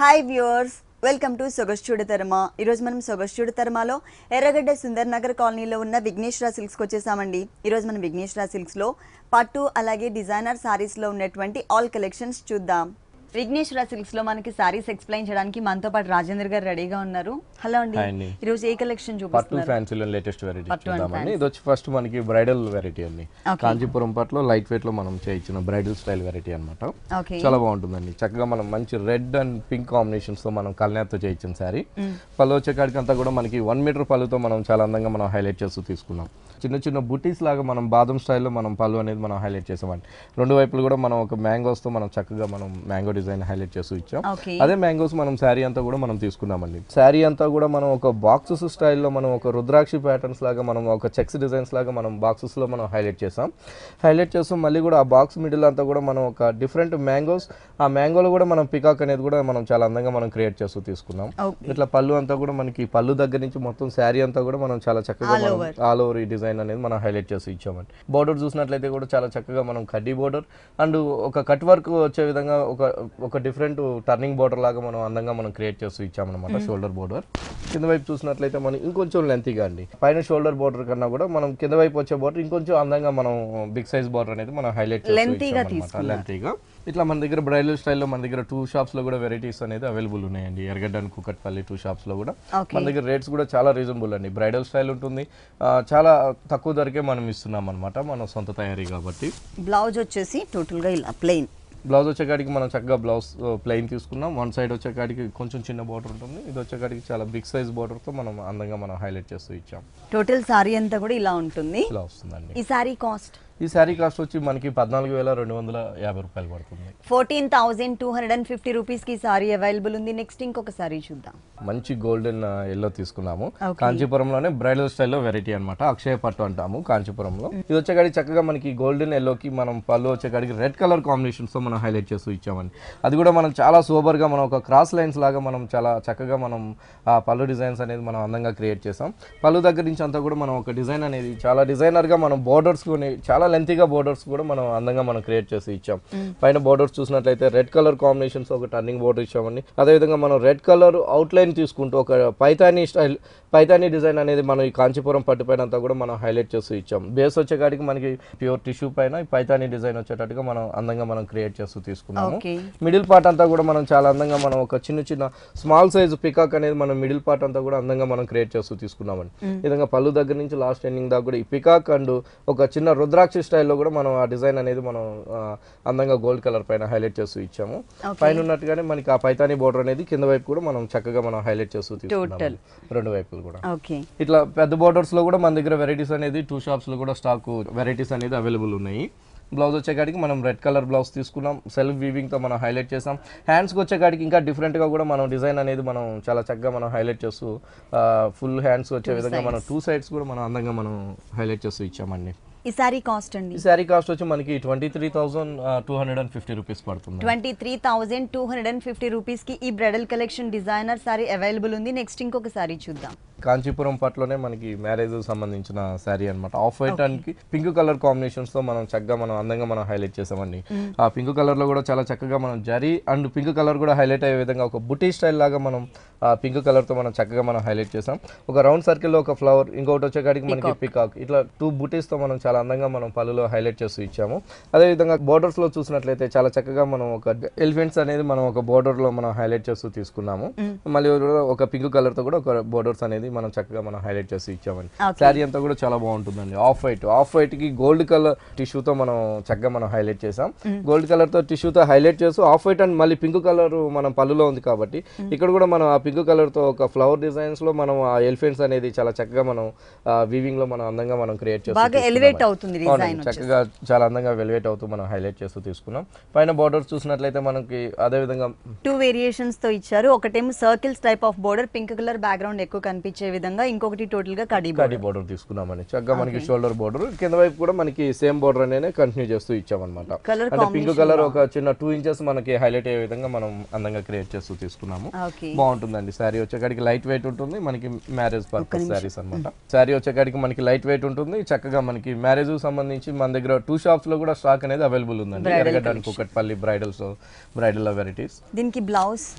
Hi viewers welcome to Sogaschuda Tarama ఈరోజు మనం సొగస్చూడ తరమలో ఎర్రగడ్డ సుందర్ నగర్ కాలనీలో ఉన్న విఘ్నేశ్వర సిల్క్స్కి వచ్చేసామండి ఈరోజు మనం విఘ్నేశ్వర సిల్క్స్లో పట్టు అలాగే డిజైనర్ సారీస్లో ఉన్నటువంటి ఆల్ కలెక్షన్స్ చూద్దాం విఘ్నేశ్వర సిల్క్స్లో మనకి సారీస్ ఎక్స్ప్లెయిన్ చేయడానికి మనతో పాటు రాజేంద్ర గారు రెడీగా ఉన్నారు హలో అండి Hi అండి. ఈరోజు ఏ కలెక్షన్ పట్టు చూపిస్తున్నారు ఫ్యాన్సీలో లేటెస్ట్ వెరైటీ పట్టు and చూద్దామండి ఇది వచ్చి ఫస్ట్ మనకి బ్రైడల్ వెరైటీ అండి Okay. కాంచీపురం పట్లో లైట్ వెయిట్ లో మనం చేయించిన బ్రైడల్ స్టైల్ వెరైటీ అన్నమాట ఓకే చాలా బాగుంటుందండి చక్కగా మనం మంచి రెడ్ అండ్ పింక్ కాంబినేషన్స్ తో మనం కల్నాథ్తో చేయించిన శారీ పళ్ళు వచ్చేకాడికి అంతా కూడా మనకి వన్ మీటర్ పళ్ళుతో మనం చాలా అందంగా మనం హైలైట్ చేస్తూ తీసుకున్నాం చిన్న చిన్న బుటీస్ లాగా మనం బాదం స్టైల్లో మనం పళ్ళు అనేది మనం హైలైట్ చేసామండి రెండు వైపులు కూడా మనం ఒక మ్యాంగోస్ తో మనం చక్కగా మనం మ్యాంగో డిజైన్ హైలైట్ చేస్తూ ఇచ్చాం ఓకే అదే మ్యాంగోస్ మనం శారీ అంతా కూడా మనం తీసుకున్నామండి శారీ అంతా కూడా మనం ఒక బాక్సెస్ స్టైల్లో మనం ఒక రుద్రాక్షి ప్యాటర్న్స్ లాగా మనం ఒక చెక్స్ డిజైన్స్ లాగా మనం boxes లో మనం హైలైట్ చేసాం హైలైట్ చేస్తాం మళ్ళీ కూడా ఆ బాక్స్ మిడిల్ అంతా కూడా మనం ఒక డిఫరెంట్ మ్యాంగోస్ ఆ మ్యాంగోలో కూడా మనం పికాక్ అనేది కూడా మనం చాలా అందంగా మనం క్రియేట్ చేస్తూ తీసుకున్నాం ఓకే ఇట్లా పళ్ళు అంతా కూడా మనకి పళ్ళు దగ్గర నుంచి మొత్తం శారీ అంతా కూడా మనం చాలా చక్కగా All మనం over. ఆల్ ఓవర్ ఈ డిజైన్ అనేది మనం హైలైట్ చేసి ఇచ్చామండి బోర్డర్ చూసినట్లయితే కూడా చాలా చక్కగా మనం కడ్డీ బోర్డర్ అండ్ ఒక కట్ వర్క్ వచ్చే విధంగా ఒక ఒక డిఫరెంట్ టర్నింగ్ బోర్డర్ లాగా మనం అందంగా మనం క్రియేట్ చేస్తూ ఇచ్చామన్నమాట షోల్డర్ బోర్డర్ కింద వైపు చూసినట్లయితే మనం ఇంకొంచెం లెంతీగా అండి పైన షోల్డర్ బోర్డర్ కన్నా కూడా మనం కింద వైపు వచ్చే బోర్డర్ ఇంకొంచెం అందంగా మనం బిగ్ సైజ్ బోర్డర్ అనేది మనం హైలైట్ Lengthy గా చేసి లెంతీగా ఇట్లా మన దగ్గర బ్రైడల్ స్టైల్లో మన దగ్గర టూ షాప్స్ లో కూడా వెరైటీస్ అనేది అవైలబుల్ ఉన్నాయండి ఎర్రగడ్డ అండ్ కుకట్పల్లి టూ షాప్స్ లో కూడా ఓకే మన దగ్గర రేట్స్ కూడా చాలా రీజనబుల్ అండి బ్రైడల్ స్టైల్ ఉంటుంది ఆ, చాలా తక్కువ ధరకే మనం ఇస్తున్నాం అనమాట మన సొంత తయారీ కాబట్టి బ్లౌజ్ వచ్చేసి టోటల్గా ఇలా ప్లెయిన్ బ్లౌజ్ వచ్చేకాడికి మనం చక్కగా బ్లౌజ్ ప్లెయిన్ తీసుకున్నాం వన్ సైడ్ వచ్చేకాడికి కొంచెం చిన్న బార్డర్ ఉంటుంది ఇది వచ్చేకాడికి చాలా బిగ్ సైజ్ తో మనం అందంగా మనం హైలైట్ చేస్తూ ఇచ్చాం టోటల్ సారీ అంతా కూడా ఇలా ఉంటుంది ఇలా వస్తుందండి ఈ సారీ కాస్ట్ ఈ శారీ కాస్ట్ వచ్చి మనకి పద్నాలుగు వేల రెండు వందల యాభై రూపాయలు పడుతుంది fourteen thousand two hundred and fifty రూపీస్కి సారీ అవైలబుల్ ఉంది నెక్స్ట్ ఇంకొక సారీ చూద్దాం మంచి గోల్డెన్ ఎల్లో తీసుకున్నాము Okay. కాంచీపురంలోనే బ్రైడల్ స్టైల్లో వెరైటీ అన్నమాట అక్షయ పట్టు అంటాము కాంచీపురంలో ఇది వచ్చేకాడికి చక్కగా మనకి గోల్డెన్ ఎల్లోకి మనం పళ్ళు వచ్చేకాడికి రెడ్ కలర్ కాంబినేషన్స్ తో మనం హైలైట్ చేస్తూ ఇచ్చామండి అది కూడా మనం చాలా సూపర్ గా మనం ఒక క్రాస్ లైన్స్ లాగా మనం చాలా చక్కగా మనం ఆ పళ్ళు డిజైన్స్ అనేది మనం అందంగా క్రియేట్ చేసాం పళ్ళు దగ్గర నుంచి అంతా కూడా మనం ఒక డిజైన్ అనేది చాలా డిజైనర్ గా మనం బోర్డర్స్ కొని చాలా లెంతీగా బోర్డర్స్ కూడా మనం అందంగా మనం క్రియేట్ చేసి ఇచ్చాం పైన బోర్డర్స్ చూసినట్లయితే రెడ్ కలర్ కాంబినేషన్స్ ఒక టర్నింగ్ బోర్డర్ ఇచ్చామండి అదేవిధంగా మనం రెడ్ కలర్ అవుట్ లైన్ తీసుకుంటూ ఒక పైతానీ స్టైల్ పైతానీ డిజైన్ అనేది మనం ఈ కాంచీపురం పట్టు పైన అంతా కూడా మనం హైలైట్ చేస్తూ ఇచ్చాం బేస్ వచ్చేకాడికి మనకి ప్యూర్ టిష్యూ పైన ఈ పైతానీ డిజైన్ వచ్చేటట్టుగా మనం అందంగా మనం క్రియేట్ చేస్తూ తీసుకున్నాము ఓకే మిడిల్ పార్ట్ అంతా కూడా మనం చాలా అందంగా మనం ఒక చిన్న చిన్న స్మాల్ సైజ్ పికాక్ అనేది మనం మిడిల్ పార్ట్ అంతా కూడా అందంగా మనం క్రియేట్ చేస్తూ తీసుకున్నామండి ఈ విధంగా పళ్ళు దగ్గర నుంచి లాస్ట్ ఎండింగ్ దాకా కూడా ఈ పికాక్ అండ్ ఒక చిన్న రుద్రాక్షి స్టైల్లో కూడా మనం ఆ డిజైన్ అనేది మనం ఆ, అందంగా గోల్డ్ కలర్ పైన హైలైట్ చేస్తూ ఇచ్చాము పైన ఉన్నట్టుగానే మనకి ఆ పైతానీ బోర్డర్ అనేది కింద వైపు కూడా మనం చక్కగా మనం హైలైట్ చేస్తూ తీసుకున్నాం రెండు వైపులు కూడా ఓకే ఇట్లా పెద్ద బోర్డర్స్ లో కూడా మన దగ్గర వెరైటీస్ అనేది టూ షాప్స్ లో కూడా స్టాక్ వెరైటీస్ అనేది అవైలబుల్ ఉన్నాయి బ్లౌజ్ వచ్చేకాడికి మనం రెడ్ కలర్ బ్లౌజ్ తీసుకున్నాం సెల్ఫ్ వీవింగ్ తో మనం హైలైట్ చేసాం హ్యాండ్స్కి వచ్చేకాడికి ఇంకా different గా కూడా మనం డిజైన్ అనేది మనం చాలా చక్కగా మనం హైలైట్ చేస్తూ ఫుల్ హ్యాండ్స్ వచ్చే విధంగా మనం టూ సైడ్స్ కూడా మనం అందంగా మనం హైలైట్ చేస్తూ ఇచ్చామండి ఈ సారీ కాస్ట్ అండి ఈ శారీ కాస్ట్ వచ్చి మనకి twenty three thousand two hundred and fifty rupees పడుతుంది twenty three thousand two hundred and fifty రూపీస్కి ఈ bridal collection designer sari available ఉంది నెక్స్ట్ ఇంకొక సారీ చూద్దాం కాంచీపురం పట్లోనే మనకి మ్యారేజ్ సంబంధించిన శారీ అన్నమాట off white and pink colour combinations తో మనం చక్కగా మనం అందంగా మనం హైలైట్ చేసామండి ఆ పింక్ కలర్ లో కూడా చాలా చక్కగా మనం జరీ అండ్ పింక్ కలర్ కూడా హైలైట్ అయ్యే విధంగా ఒక బుటీ స్టైల్ లాగా మనం ఆ పింక్ కలర్ తో మనం చక్కగా మనం హైలైట్ చేసాం ఒక రౌండ్ సర్కిల్ లో ఒక ఫ్లవర్ ఇంకొకటి వచ్చేకాడికి మనకి పికాక్ ఇట్లా టూ బుటీస్ తో మనం చాలా అందంగా మనం పళ్ళులో హైలైట్ చేస్తూ ఇచ్చాము అదే విధంగా బోర్డర్స్ లో చూసినట్లయితే చాలా చక్కగా మనం ఒక ఎలిఫెంట్స్ అనేది మనం ఒక బోర్డర్ లో మనం హైలైట్ చేస్తూ తీసుకున్నాము మళ్ళీ ఒక పింక్ కలర్ తో కూడా ఒక బోర్డర్స్ అనేది మనం చక్కగా మనం హైలైట్ చేసి ఇచ్చామండి Okay. శారీ అంతా కూడా చాలా బాగుంటుందండి ఆఫ్ వైట్ ఆఫ్ వైట్ కి గోల్డ్ కలర్ టిష్యూతో మనం చక్కగా మనం హైలైట్ చేసాం గోల్డ్ కలర్ తో టిష్యూతో హైలైట్ చేస్తూ ఆఫ్ వైట్ అండ్ మళ్ళీ పింక్ కలర్ మనం పళ్ళులో ఉంది కాబట్టి ఇక్కడ కూడా మనం ఆ పింక్ కలర్ తో ఒక ఫ్లవర్ డిజైన్స్ లో మనం ఆ ఎలిఫెంట్స్ అనేది చాలా చక్కగా మనం వీవింగ్ లో మనం అందంగా మనం క్రియేట్ చేస్తాం బాగా ఎలివేట్ అవుతుంది డిజైన్ అవునండి చక్కగా చాలా అందంగా వెలివేట్ అవుతూ మనం హైలైట్ చేస్తూ తీసుకున్నాం పైన బార్డర్స్ చూసినట్లయితే మనకి అదే విధంగా టూ వేరియేషన్స్ తో ఇచ్చారు ఒకటేమో circles type of border pink colour background ఎక్కువ కనిపించే విధంగా ఇంకొకటి టోటల్ గా కడీ కడి బార్డర్ తీసుకున్నామని చక్కగా మనకి షోల్డర్ బార్డర్ కింద వైపు కూడా మనకి సేమ్ బార్డర్ అనేది కంటిన్యూ చేస్తూ ఇచ్చామన్నమాట కలర్ అంటే పింక్ కలర్ ఒక చిన్న టూ ఇంచెస్ మనకి హైలైట్ అయ్యే విధంగా మనం అందంగా క్రియేట్ చేస్తూ తీసుకున్నాము ఓకే బాగుంటుందండి శారీ వచ్చేకాడికి లైట్ వెయిట్ ఉంటుంది మనకి మ్యారేజ్ పర్పస్ శారీస్ అనమాట శారీ వచ్చేకాడికి మనకి లైట్ వెయిట్ ఉంటుంది చక్కగా మనకి మ్యారేజ్ సంబంధించి మన దగ్గర టూ షాప్స్ లో కూడా స్టాక్ అనేది అవైలబుల్ ఉందండి ఎరగడ్డానికి కుకట్పల్లి బ్రైడల్స్ బ్రైడల్ వెరైటీస్ దీనికి బ్లౌజ్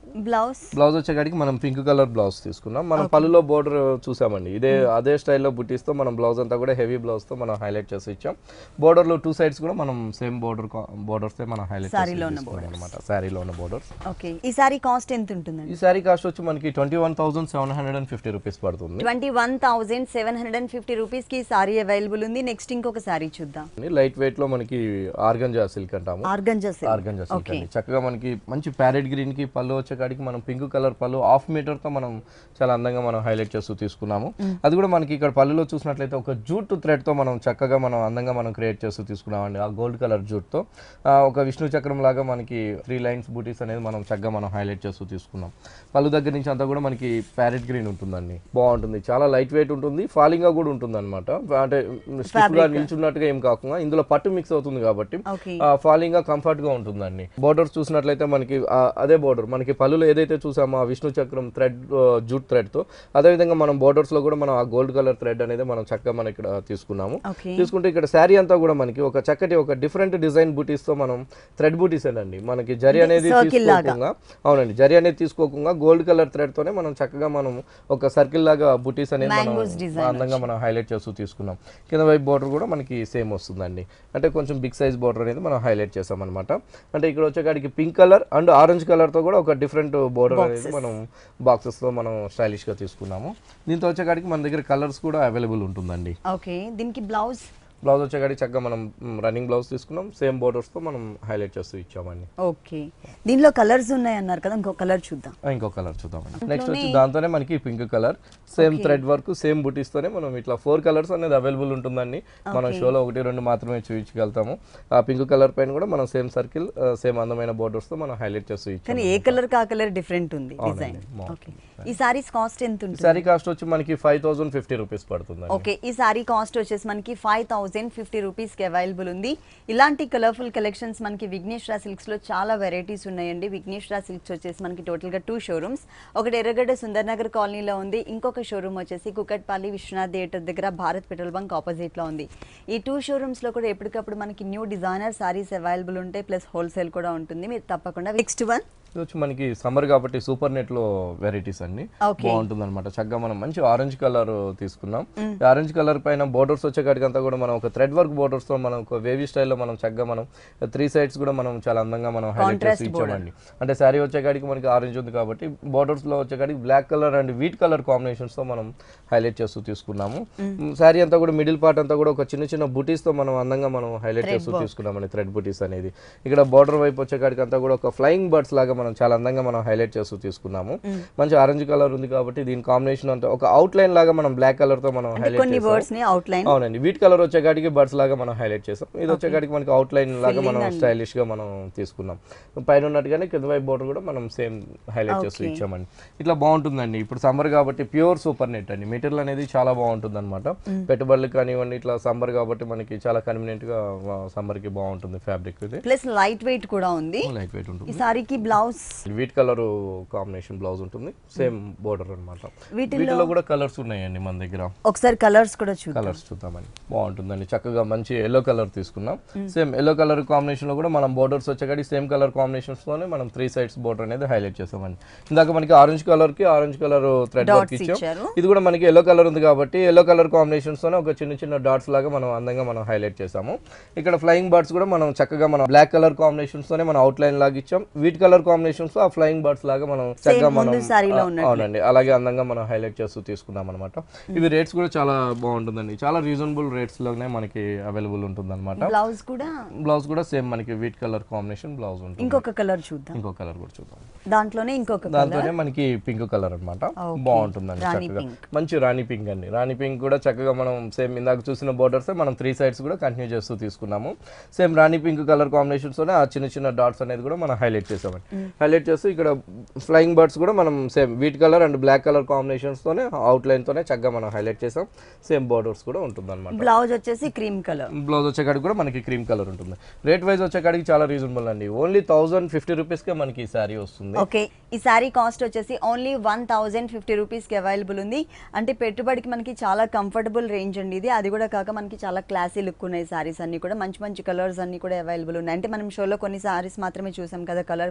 బ్లౌజ్ బ్లౌజ్ వచ్చేకాడికి మనం పింక్ కలర్ బ్లౌజ్ తీసుకున్నాం మనం పళ్ళులో బోర్డర్ చూసామండి ఇదే అదే స్టైల్లో బుటీస్తో మనం బ్లౌజ్ అంతా కూడా హెవీ బ్లౌజ్తో మనం హైలైట్ చేసి ఇచ్చాం బోర్డర్లో టూ సైడ్స్ కూడా మనం సేమ్ బోర్డర్ బోర్డర్స్ మనం హైలైట్ Saree-లో ఉన్న అనమాట శారీలో ఉన్న బోర్డర్స్ ఓకే ఈ సారీ కాస్ట్ ఎంత ఉంటుందండి ఈ శారీ కాస్ట్ వచ్చి మనకి twenty one thousand seven hundred and fifty rupees పడుతుంది twenty one thousand seven hundred and fifty rupees కి సారీ అవైలబుల్ ఉంది నెక్స్ట్ ఇంకొక సారీ చూద్దాం లైట్ వెయిట్ లో మనకి ఆర్గంజా సిల్క్ అంటాము ఆర్గంజా ఆర్గంజా సిల్క్ అండి చక్కగా మనకి మంచి ప్యారెట్ గ్రీన్ కి పళ్ళు వచ్చేకాడికి మనం పింక్ కలర్ పళ్ళు హాఫ్ మీటర్ తో మనం చాలా అందంగా మనం హైలైట్ చేస్తూ తీసుకున్నాము అది కూడా మనకి ఇక్కడ పళ్ళులో చూసినట్లయితే ఒక జూట్ థ్రెడ్ తో మనం చక్కగా మనం అందంగా మనం క్రియేట్ చేస్తూ తీసుకున్నామండి ఆ గోల్డ్ కలర్ జూట్ తో ఆ, ఒక విష్ణు చక్రం లాగా మనకి త్రీ లైన్స్ బూటీస్ అనేది మనం చక్కగా మనం హైలైట్ చేస్తూ తీసుకున్నాం పళ్ళు దగ్గర నుంచి అంతా కూడా మనకి ప్యారెట్ గ్రీన్ ఉంటుందండి బాగుంటుంది చాలా లైట్ వెయిట్ ఉంటుంది ఫాలింగ్ గా కూడా ఉంటుంది అనమాట అంటే స్టిఫ్ గా నిల్చున్నట్టుగా ఏం కాకుండా ఇందులో పట్టు మిక్స్ అవుతుంది కాబట్టి ఓకే ఫాలింగ్ గా కంఫర్ట్ గా ఉంటుందండి బోర్డర్స్ చూసినట్లయితే మనకి ఆ, అదే బోర్డర్ మనకి పళ్ళులో ఏదైతే చూసామో ఆ విష్ణు చక్రం థ్రెడ్ జూట్ థ్రెడ్ తో అదే విధంగా మనం బోర్డర్స్ లో కూడా మనం ఆ గోల్డ్ కలర్ థ్రెడ్ అనేది మనం చక్కగా మనం ఇక్కడ తీసుకున్నాము ఓకే తీసుకుంటే ఇక్కడ శారీ అంతా కూడా మనకి ఒక చక్కటి ఒక డిఫరెంట్ డిజైన్ బూటీస్ తో మనం థ్రెడ్ బూటీస్ అండి మనకి జరి అనేది circle లాగా. తీసుకోకుండా అవునండి జరి అనేది తీసుకోకుండా గోల్డ్ కలర్ థ్రెడ్ తోనే మనం చక్కగా మనం ఒక సర్కిల్ లాగా బూటీస్ అనేది మనం Mangoes design అందంగా మనం హైలైట్ చేస్తూ తీసుకున్నాం కింద వైపు బోర్డర్ కూడా మనకి సేమ్ వస్తుందండి అంటే కొంచెం బిగ్ సైజ్ బోర్డర్ అనేది మనం హైలైట్ చేసాం అనమాట అంటే ఇక్కడ వచ్చేకాడికి pink colour and orange colour తో కూడా ఒక డిఫరెంట్ బోర్డర్ అనేది మనం బాక్సెస్ తో మనం స్టైలిష్ గా తీసుకున్నాము దీంతో వచ్చేకాడికి మన దగ్గర కలర్స్ కూడా అవైలబుల్ ఉంటుందండి ఓకే దీనికి బ్లౌజ్ బ్లౌజ్ వచ్చేకాడికి చక్కగా మనం రన్నింగ్ బ్లౌజ్ తీసుకున్నాం సేమ్ బోర్డర్స్ తో మనం హైలైట్ చేస్తూ ఇచ్చామండి ఓకే దీనిలో కలర్స్ ఉన్నాయి అన్నారు కదా ఇంకో కలర్ చూద్దాం ఆ, ఇంకో కలర్ చూద్దామండి నెక్స్ట్ వచ్చి దాంతోనే మనకి pink colour same thread work same బుటీస్ తోనే మనం ఇట్లా ఫోర్ కలర్స్ అనేది అవైలబుల్ ఉంటుందండి మనం షోలో ఒకటి రెండు మాత్రమే చూపించగలుగుతాము ఆ పింక్ కలర్ పైన కూడా మనం సేమ్ సర్కిల్ సేమ్ అందమైన బోర్డర్స్ తో మనం హైలైట్ చేస్తూ ఇచ్చాము కానీ ఏ కలర్ కా కలర్ డిఫరెంట్ ఉంది డిజైన్ ఓకే ఈ సారీస్ కాస్ట్ ఎంత ఉంటుంది సారీ కాస్ట్ వచ్చి మనకి ఫైవ్ థౌసండ్ ఫిఫ్టీ రూపీస్ పడుతుంది ఓకే ఈ సారీ కాస్ట్ వచ్చేసి మనకి ఫైవ్ థౌజండ్ ఫిఫ్టీ రూపీస్కి అవైలబుల్ ఉంది ఇలాంటి కలర్ఫుల్ కలెక్షన్స్ మనకి విఘ్నేశ్వర సిల్క్స్లో చాలా వెరైటీస్ ఉన్నాయండి విఘ్నేశ్వర సిల్క్స్ వచ్చేసి మనకి టోటల్గా టూ షోరూమ్స్ ఒకటి ఎర్రగడ్డ సుందర్ నగర్ కాలనీలో ఉంది ఇంకొక షోరూమ్ వచ్చేసి కుకట్పల్లి విశ్వనాథ్ థియేటర్ దగ్గర భారత్ పెట్రోల్ బంక్ ఆపోజిట్లో ఉంది ఈ టూ షోరూమ్స్లో కూడా ఎప్పటికప్పుడు మనకి న్యూ డిజైనర్ సారీస్ అవైలబుల్ ఉంటాయి ప్లస్ హోల్సేల్ కూడా ఉంటుంది మీరు తప్పకుండా నెక్స్ట్ వన్ ఇది వచ్చి మనకి సమ్మర్ కాబట్టి సూపర్ నెట్ లో వెరైటీస్ అండి Okay. బాగుంటుంది అనమాట చక్కగా మనం మంచి ఆరెంజ్ కలర్ తీసుకున్నాం ఆరెంజ్ కలర్ పైన బోర్డర్స్ వచ్చేకాడికి అంతా కూడా మనం ఒక థ్రెడ్ వర్క్ బోర్డర్స్ తో మనం ఒక వేవీ స్టైల్లో మనం చక్కగా మనం త్రీ సైడ్స్ కూడా మనం చాలా అందంగా మనం హైలైట్ చేసి ఇచ్చామండి అంటే శారీ వచ్చేకాడికి మనకి ఆరెంజ్ ఉంది కాబట్టి బోర్డర్స్ లో వచ్చేకాడికి black colour and wheat colour combinations తో మనం హైలైట్ చేస్తూ తీసుకున్నాము శారీ అంతా కూడా మిడిల్ పార్ట్ అంతా కూడా ఒక చిన్న చిన్న బుటీస్ తో మనం అందంగా మనం హైలైట్ చేస్తూ తీసుకున్నామండి థ్రెడ్ బుటీస్ అనేది ఇక్కడ బార్డర్ వైపు వచ్చేకాడికి అంతా కూడా ఒక ఫ్లయింగ్ బర్డ్స్ లాగా మనం చాలా అందంగా మనం హైలైట్ చేస్తూ తీసుకున్నాము మంచి ఆరెంజ్ కలర్ ఉంది కాబట్టి దీని కాంబినేషన్ అంతా ఒక అవుట్ లైన్ లాగా మనం బ్లాక్ కలర్ తో మనం హైలైట్ కొన్ని చేసాం వర్డ్స్ ని అవుట్లైన్ అవునండి వీట్ కలర్ వచ్చేకాడికి బర్డ్స్ లాగా మనం హైలైట్ చేసాం ఇది వచ్చేకాడికి మనకి అవుట్ లైన్ లాగా మనం స్టైలిష్ గా మనం తీసుకున్నాం పైన ఉన్నట్టుగానే కింద వైపు బోర్డర్ కూడా మనం సేమ్ హైలైట్ చేస్తూ ఇచ్చామండి ఇట్లా బాగుంటుందండి ఇప్పుడు సమ్మర్ కాబట్టి ప్యూర్ సూపర్ నెట్ అండి మెటీరియల్ అనేది చాలా బాగుంటుంది అనమాట పెట్టుబడులు కానివ్వండి ఇట్లా సమ్మర్ కాబట్టి మనకి చాలా కన్వీనియంట్ గా సమ్మర్ కి బాగుంటుంది ఫ్యాబ్రిక్ ఇది ప్లస్ లైట్ వెయిట్ కూడా ఉంది లైట్ వెయిట్ ఉంటుంది ఈ సారీకి blouse wheat colour combination blouse ఉంటుంది సేమ్ బోర్డర్ అనమాట వీటిల్లో- వీటిలో కూడా కలర్స్ ఉన్నాయండి మన దగ్గర ఒకసారి కలర్స్ కూడా చూద్దాం కలర్స్ చూద్దామని బాగుంటుందండి చక్కగా మంచి ఎల్లో కలర్ తీసుకున్నాం సేమ్ ఎల్లో కలర్ కాంబినేషన్ లో కూడా మనం బోర్డర్స్ వచ్చేకాడి సేమ్ కలర్ కాంబినేషన్స్ తోనే మనం త్రీ సైడ్స్ బోర్డర్ అనేది హైలైట్ చేసామండి ఇందాక మనకి ఆరెంజ్ కలర్ కి orange colour thread work Dots ఇచ్చాం ఇచ్చారు. ఇది కూడా మనకి ఎల్లో కలర్ ఉంది కాబట్టి ఎల్లో కలర్ కాంబినేషన్స్ తోనే ఒక చిన్న చిన్న డాట్స్ లాగా మనం అందంగా మనం హైలైట్ చేసాము ఇక్కడ ఫ్లయింగ్ బర్డ్స్ కూడా మనం చక్కగా మనం బ్లాక్ కలర్ కాంబినేషన్స్ తోనే మనం అవుట్ లైన్ లాగా ఇచ్చాం వీట్ కలర్ కాంబినేషన్స్ ఆ ఫ్లయింగ్ బర్డ్స్ లాగా మనం చక్కగా మనం ముందు సారీలో ఆ, ఉన్నట్లు. అవునండి అలాగే అందంగా మనం హైలైట్ చేస్తూ తీసుకున్నాం అనమాట ఇవి రేట్స్ కూడా చాలా బాగుంటుందండి చాలా రీజనబుల్ రేట్స్ లోనే మనకి అవైలబుల్ ఉంటుంది అనమాట బ్లౌజ్ కూడా బ్లౌజ్ కూడా సేమ్ మనకి వీట్ కలర్ కాంబినేషన్ బ్లౌజ్ ఉంటుంది ఇంకొక కలర్ చూద్దాం ఇంకో కలర్ కూడా చూద్దాం దాంట్లోనే ఇంకొక కలర్ దాంతోనే మనకి పింక్ కలర్ అన్నమాట బాగుంటుందండి రాణి చక్కగా pink. మంచి రాణి పింక్ అండి రాణి పింక్ కూడా చక్కగా మనం సేమ్ ఇందాక చూసిన బోర్డర్స్ మనం త్రీ సైడ్స్ కూడా కంటిన్యూ చేస్తూ తీసుకున్నాము same rani pink colour combinations తోనే ఆ చిన్న చిన్న డాట్స్ అనేది కూడా మనం హైలైట్ చేసామండి హైలైట్ చేస్తూ ఇక్కడ ఫ్లయింగ్ బర్డ్స్ కూడా మనం same wheat colour and black colour combinations తోనే అవుట్ లైన్ తోనే చక్కగా మనం హైలైట్ చేసాం సేమ్ బోర్డర్స్ కూడా ఉంటుంది అనమాట బ్లౌజ్ వచ్చేసి క్రీమ్ కలర్ బ్లౌజ్ వచ్చేకాడికి కూడా మనకి క్రీమ్ కలర్ ఉంటుంది రేట్ వైజ్ వచ్చేకాడికి చాలా రీజనబుల్ అండి ఓన్లీ థౌసండ్ ఫిఫ్టీ రూపీస్కే మనకి ఈ శారీ వస్తుంది ఓకే ఈ శారీ కాస్ట్ వచ్చేసి ఓన్లీ వన్ థౌజండ్ ఫిఫ్టీ రూపీస్కి అవైలబుల్ ఉంది అంటే పెట్టుబడికి మనకి చాలా కంఫర్టబుల్ రేంజ్ అండి ఇది అది కూడా కాక మనకి చాలా క్లాసీ లుక్ ఉన్నాయి సారీస్ అన్ని కూడా మంచి మంచి కలర్స్ అన్ని కూడా అవైలబుల్ ఉన్నాయి అంటే మనం షోలో కొన్ని సారీస్ మాత్రమే చూసాం కదా కలర్ కాంబినేషన్